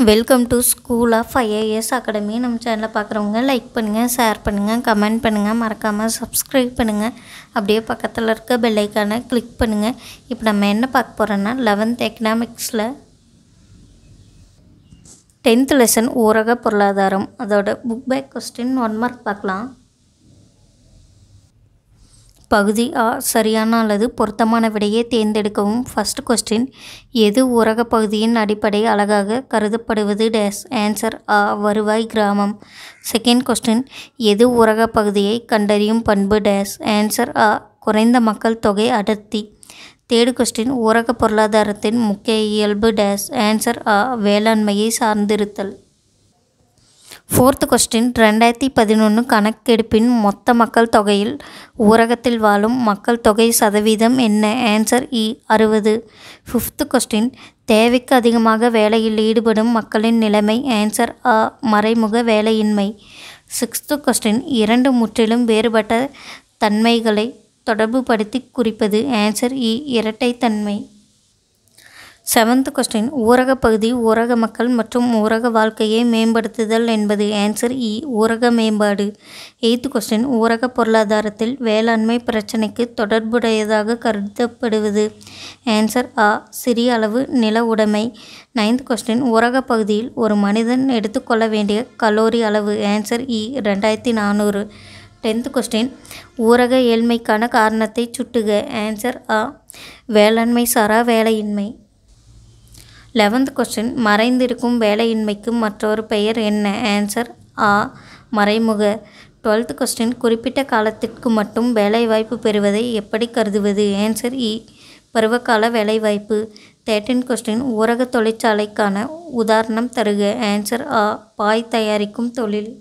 welcome to school of IAS academy நம்ம சேனலை பார்க்குறவங்க லைக் பண்ணுங்கள் ஷேர் பண்ணுங்கள் கமெண்ட் பண்ணுங்கள் மறக்காமல் சப்ஸ்கிரைப் பண்ணுங்கள் அப்படியே பக்கத்தில் இருக்க பெல் ஐக்கானை கிளிக் பண்ணுங்கள் இப்போ நம்ம என்ன பார்க்க போகிறோன்னா லெவன்த் எக்கனாமிக்ஸில் டென்த் லெசன் ஊரக பொருளாதாரம் அதோட book back question one mark பார்க்கலாம் பகுதி ஆ சரியான அல்லது பொருத்தமான விடையை தேர்ந்தெடுக்கவும் ஃபர்ஸ்ட் கொஸ்டின் எது ஊரக பகுதியின் அடிப்படை அழகாக கருதப்படுவது டேஸ் ஆன்சர் ஆ வருவாய் கிராமம் செகண்ட் கொஸ்டின் எது ஊரக பகுதியை கண்டறியும் பண்பு டேஸ் ஆன்சர் ஆ குறைந்த மக்கள் தொகை அடர்த்தி தேர்டு கொஸ்டின் ஊரக பொருளாதாரத்தின் முக்கிய இயல்பு டேஸ் ஆன்சர் ஆ வேளாண்மையை சார்ந்திருத்தல் ஃபோர்த் கொஸ்டின் ரெண்டாயிரத்தி பதினொன்று கணக்கெடுப்பின் மொத்த மக்கள் தொகையில் ஊரகத்தில் வாழும் மக்கள் தொகை சதவீதம் என்ன ஆன்சர் இ அறுபது ஃபிஃப்த் கொஸ்டின் தேவைக்கு அதிகமாக வேலையில் ஈடுபடும் மக்களின் நிலைமை ஆன்சர் ஆ மறைமுக வேலையின்மை சிக்ஸ்த்து கொஸ்டின் இரண்டு முற்றிலும் வேறுபட்ட தன்மைகளை தொடர்புபடுத்தி குறிப்பது ஆன்சர் இ இரட்டைத்தன்மை செவன்த் கொஸ்டின் ஊரக பகுதி ஊரக மக்கள் மற்றும் ஊரக வாழ்க்கையை மேம்படுத்துதல் என்பது ஆன்சர் இ ஊரக மேம்பாடு எய்த் கொஸ்டின் ஊரக பொருளாதாரத்தில் வேளாண்மை பிரச்சினைக்கு தொடர்புடையதாக கருதப்படுவது ஆன்சர் ஆ சிறிய அளவு நில உடைமை நைன்த் கொஸ்டின் ஊரக பகுதியில் ஒரு மனிதன் எடுத்துக்கொள்ள வேண்டிய கலோரி அளவு ஆன்சர் இ ரெண்டாயிரத்தி நானூறு டென்த் கொஸ்டின் ஊரக ஏழ்மைக்கான காரணத்தை சுட்டுக ஆன்சர் ஆ வேளாண்மை சாரா வேலையின்மை லெவன்த் கொஸ்டின் மறைந்திருக்கும் வேலையின்மைக்கு மற்றொரு பெயர் என்ன ஆன்சர் ஆ மறைமுக டுவெல்த் கொஸ்டின் குறிப்பிட்ட காலத்திற்கு மட்டும் வேலைவாய்ப்பு பெறுவதை எப்படி கருதுவது ஆன்சர் இ பருவகால வேலைவாய்ப்பு தேர்ட்டின் கொஸ்டின் ஊரக தொழிற்சாலைக்கான உதாரணம் தருக ஆன்சர் ஆ பாய் தயாரிக்கும் தொழில்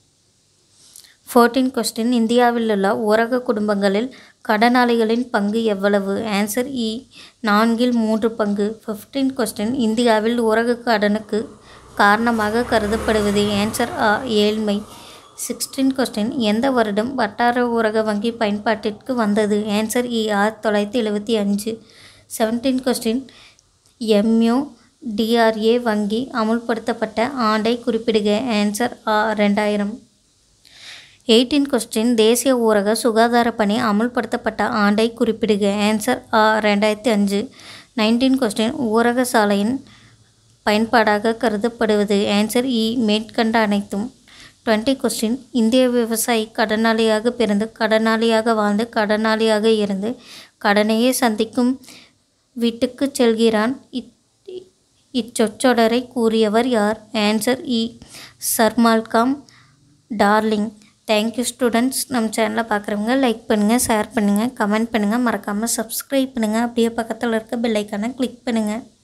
ஃபோர்டீன் கொஸ்டின் இந்தியாவில் உள்ள ஊரக குடும்பங்களில் கடனாளிகளின் பங்கு எவ்வளவு ஆன்சர் இ நான்கில் மூன்று பங்கு ஃபிஃப்டீன் கொஸ்டின் இந்தியாவில் ஊரக கடனுக்கு காரணமாக கருதப்படுவது ஆன்சர் ஆ ஏழ்மை சிக்ஸ்டீன் கொஸ்டின் எந்த வருடம் வட்டார ஊரக வங்கி பயன்பாட்டிற்கு வந்தது ஆன்சர் இ ஆயிரத்தி தொள்ளாயிரத்தி எழுபத்தி அஞ்சு செவன்டீன் கொஸ்டின் எம்யூ டிஆர்ஏ வங்கி அமுல்படுத்தப்பட்ட ஆண்டை குறிப்பிடுக ஆன்சர் ஆ ரெண்டாயிரம் எயிட்டீன் கொஸ்டின் தேசிய ஊரக சுகாதார பணி அமுல்படுத்தப்பட்ட ஆண்டை குறிப்பிடுக ஆன்சர் ஆ ரெண்டாயிரத்தி அஞ்சு நைன்டீன் கொஸ்டின் ஊரக சாலையின் பயன்பாடாக கருதப்படுவது ஆன்சர் இ மேற்கண்ட அனைத்தும் டுவெண்ட்டி கொஸ்டின் இந்திய விவசாயி கடனாளியாக பிறந்து கடனாளியாக வாழ்ந்து கடனாளியாக இருந்து கடனையே சந்திக்கும் வீட்டுக்கு செல்கிறான் இத் இச்சொற்றொடரை கூறியவர் யார் ஆன்சர் இ சர்மால்காம் டார்லிங் தேங்க்யூ ஸ்டூடெண்ட்ஸ் நம்ம சேனலை பார்க்குறவங்க லைக் பண்ணுங்கள் ஷேர் பண்ணுங்கள் கமெண்ட் பண்ணுங்கள் மறக்காமல் சப்ஸ்கிரைப் பண்ணுங்கள் அப்படியே பக்கத்தில் இருக்க பெல் ஐக்கானை கிளிக் பண்ணுங்கள்